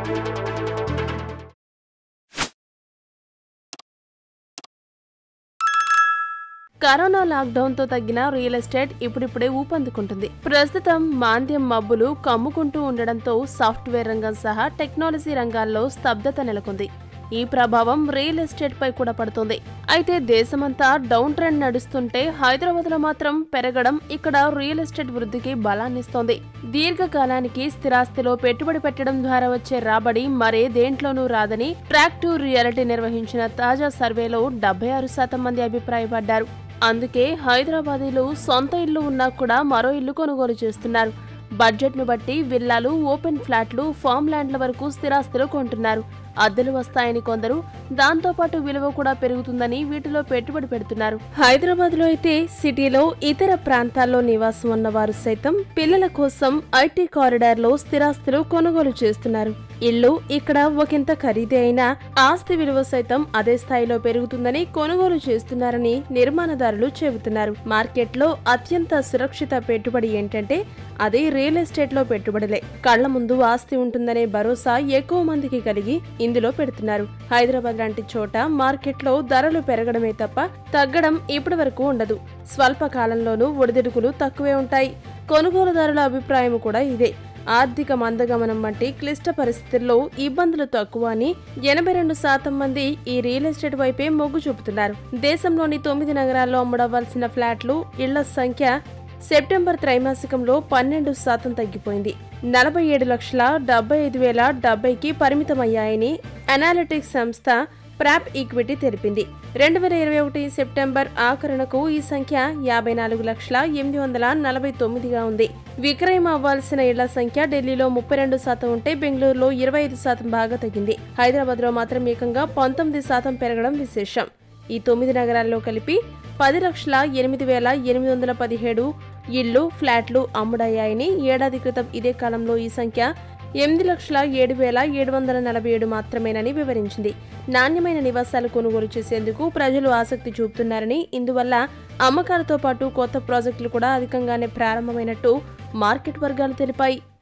corona lockdown తో తగ్గిన real estate ఇప్పుడిప్పుడే ఊపందుకుంటుంది ప్రస్తుతం మాంద్యం మబ్బులు కమ్ముకుంటూ ఉండడంతో సాఫ్ట్వేర్ రంగం సహా టెక్నాలజీ రంగాల్లో స్తబ్దత నెలకొంది ఈ ప్రభావం రియల్ ఎస్టేట్ పై కూడా పడుతుంది అయితే దేశమంతా డౌన్ ట్రెండ్ నడుస్తుంటే హైదరాబాద్ లో మాత్రం పెరగడం ఇక్కడ రియల్ ఎస్టేట్ వృద్ధికి బలాన్నిస్తోంది దీర్ఘకాలానికి స్థిరాస్తిలో పెట్టుబడి పెట్టడం ద్వారా వచ్చే రాబడి మరే దేంట్లోనూ రాదని ట్రాక్ టు రియాలిటీ నిర్వహించిన తాజా సర్వేలో డెబ్బై ఆరు శాతం మంది అభిప్రాయపడ్డారు అందుకే హైదరాబాదీలు సొంత ఇల్లు ఉన్నా కూడా మరో ఇల్లు కొనుగోలు చేస్తున్నారు బడ్జెట్ను బట్టి విల్లాలు ఓపెన్ ఫ్లాట్లు ఫామ్ ల్యాండ్ల వరకు స్థిరాస్తులు కొంటున్నారు అద్దెలు వస్తాయని కొందరు దాంతోపాటు విలువ కూడా పెరుగుతుందని వీటిలో పెట్టుబడి పెడుతున్నారు హైదరాబాద్ లో అయితే సిటీలో ఇతర ప్రాంతాల్లో నివాసం ఉన్న వారు సైతం పిల్లల కోసం ఐటీ కారిడార్ లో స్థిరాస్తులు కొనుగోలు చేస్తున్నారు ఇల్లు ఇక్కడ ఒకంత ఖరీదే అయినా ఆస్తి విలువ సైతం అదే స్థాయిలో పెరుగుతుందని కొనుగోలు చేస్తున్నారని నిర్మాణదారులు చెబుతున్నారు మార్కెట్లో అత్యంత సురక్షిత పెట్టుబడి ఏంటంటే అది రియల్ ఎస్టేట్ లో పెట్టుబడులే కళ్ల ముందు ఆస్తి ఉంటుందనే భరోసా ఎక్కువ మందికి కలిగి ఇందులో పెడుతున్నారు హైదరాబాద్ లాంటి చోట మార్కెట్లో ధరలు పెరగడమే తప్ప తగ్గడం ఇప్పటి వరకు ఉండదు స్వల్ప కాలంలోనూ ఒడిదుడుకులు తక్కువే ఉంటాయి కొనుగోలుదారుల అభిప్రాయం కూడా ఇదే ఆర్థిక మందగమనం వంటి క్లిష్ట పరిస్థితుల్లో ఇబ్బందులు తక్కువ అని ఎనభై రెండు శాతం మంది ఈ రియల్ ఎస్టేట్ వైపే మొగ్గు చూపుతున్నారు దేశంలోని తొమ్మిది నగరాల్లో అమ్ముడవ్వాల్సిన ఫ్లాట్లు ఇళ్ల సంఖ్య సెప్టెంబర్ త్రైమాసికంలో పన్నెండు శాతం తగ్గిపోయింది నలభై ఏడు లక్షల డెబ్బై ఐదు వేల డెబ్బైకి పరిమితమయ్యాయని అనాలిటిక్స్ సంస్థ ప్రాప్ ఈక్విటీ తెలిపింది రెండు వేల ఇరవై ఒకటి సెప్టెంబర్ ఆఖరణకు ఈ సంఖ్య యాభై నాలుగు లక్షల ఎనిమిది వందల నలభై తొమ్మిదిగా ఉంది విక్రయం అవ్వాల్సిన ఇళ్ల సంఖ్య ఢిల్లీలో ముప్పై రెండు శాతం ఉంటే బెంగళూరులో ఇరవై ఐదు శాతం బాగా తగ్గింది హైదరాబాద్ లో మాత్రం ఏకంగా పంతొమ్మిది శాతం పెరగడం విశేషం ఈ తొమ్మిది నగరాల్లో కలిపి పది లక్షల ఎనిమిది వేల ఎనిమిది వందల పదిహేడు ఇళ్లు ఫ్లాట్లు అమ్ముడయ్యాయని ఏడాది క్రితం ఇదే కాలంలో ఈ సంఖ్య ఎనిమిది లక్షల ఏడు వేల ఏడు వందల నలభై ఏడు మాత్రమేనని వివరించింది నాణ్యమైన నివాసాలు కొనుగోలు చేసేందుకు ప్రజలు ఆసక్తి చూపుతున్నారని ఇందువల్ల అమ్మకాలతో పాటు కొత్త ప్రాజెక్టులు కూడా అధికంగానే ప్రారంభమైనట్టు మార్కెట్ వర్గాలు తెలిపాయి